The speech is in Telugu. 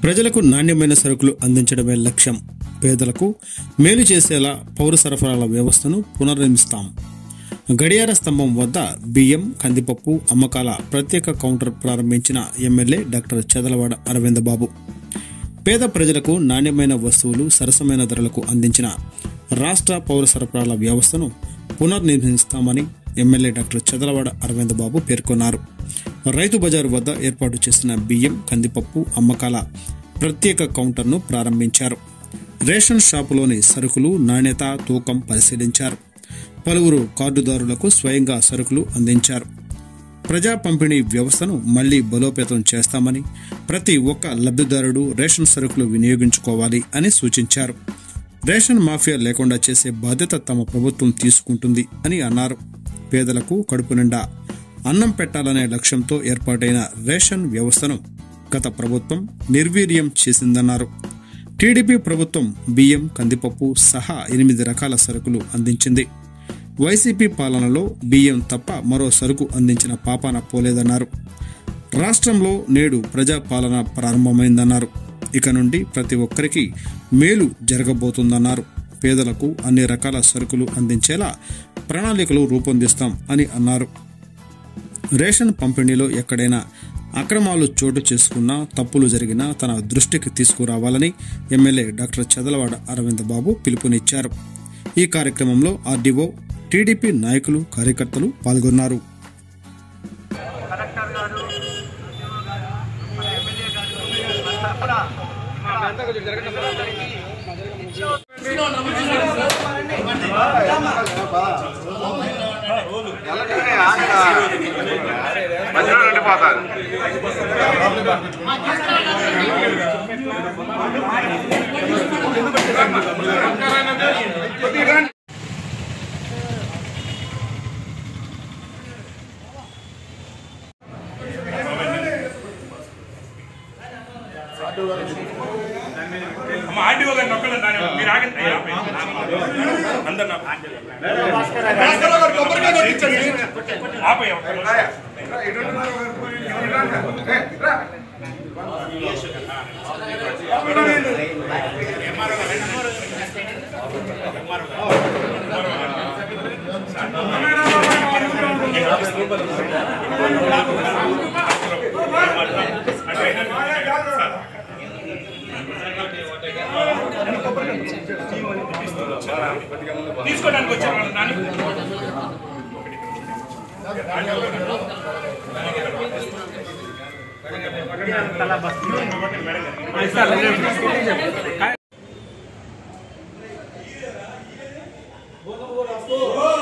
ప్రజలకు నాణ్యమైన సరుకులు అందించడమే లక్ష్యం పేదలకు మేలు చేసేలా పౌర సరఫరాల వ్యవస్థను పునర్నిర్మిస్తాం గడియార స్తంభం వద్ద బియ్యం కందిపప్పు అమ్మకాల ప్రత్యేక కౌంటర్ ప్రారంభించిన ఎమ్మెల్యే డాక్టర్ చదలవాడ అరవిందబాబు పేద ప్రజలకు నాణ్యమైన వస్తువులు సరసమైన ధరలకు అందించిన రాష్ట్ర పౌర సరఫరాల వ్యవస్థను పునర్నిర్మిస్తామని ఎమ్మెల్యే డాక్టర్ చదలవాడ అరవిందబాబు పేర్కొన్నారు రైతు బజారు వద్ద ఏర్పాటు చేసిన బియ్యం కందిపప్పు అమ్మకాల ప్రత్యేక కౌంటర్ను ప్రారంభించారు రేషన్ షాపులోని సరుకులు నాణ్యత తూకం పరిశీలించారు పలువురు కార్డుదారులకు స్వయంగా సరుకులు అందించారు ప్రజా పంపిణీ వ్యవస్థను మళ్లీ బలోపేతం చేస్తామని ప్రతి ఒక్క లబ్ధిదారుడు రేషన్ సరుకులు వినియోగించుకోవాలి అని సూచించారు రేషన్ మాఫియా లేకుండా చేసే బాధ్యత తమ ప్రభుత్వం తీసుకుంటుంది అని అన్నారు పేదలకు కడుపు నిండా అన్నం పెట్టాలనే లక్ష్యంతో ఏర్పాటైన రేషన్ వ్యవస్థను గత ప్రభుత్వం నిర్వీర్యం చేసిందన్నారు టీడీపీ ప్రభుత్వం బియ్యం కందిపప్పు సహా ఎనిమిది రకాల సరుకులు అందించింది వైసీపీ పాలనలో బియ్యం తప్ప మరో సరుకు అందించిన పాపాన పోలేదన్నారు రాష్ట్రంలో నేడు ప్రజా పాలన ప్రారంభమైందన్నారు ఇక నుండి ప్రతి ఒక్కరికి మేలు జరగబోతుందన్నారు పేదలకు అన్ని రకాల సరుకులు అందించేలా ప్రణాళికలు రూపొందిస్తాం అని అన్నారు రేషన్ పంపిణీలో ఎక్కడైనా అక్రమాలు చోటు చేసుకున్నా తప్పులు జరిగినా తన దృష్టికి తీసుకురావాలని ఎమ్మెల్యే డాక్టర్ చదలవాడ అరవింద్ బాబు పిలుపునిచ్చారు ఈ కార్యక్రమంలో ఆర్డీఓ టీడీపీ నాయకులు కార్యకర్తలు పాల్గొన్నారు కలెక్టర్ గారు ఎంపీఓ గారు మన ఎమ్మెల్యే గారు మన తరపున మధ్యలో ఉండిపోతారు అమ్మ ఆర్డీఓ గారిని ఒక్కళ్ళని రాని మీరు ఆగండి అయ్యా, అందరు నా ఆపయ్య ఒక్క నిమిషం. తీసుకోవడానికి వచ్చారు వాళ్ళు నాన్న ¡Vamos!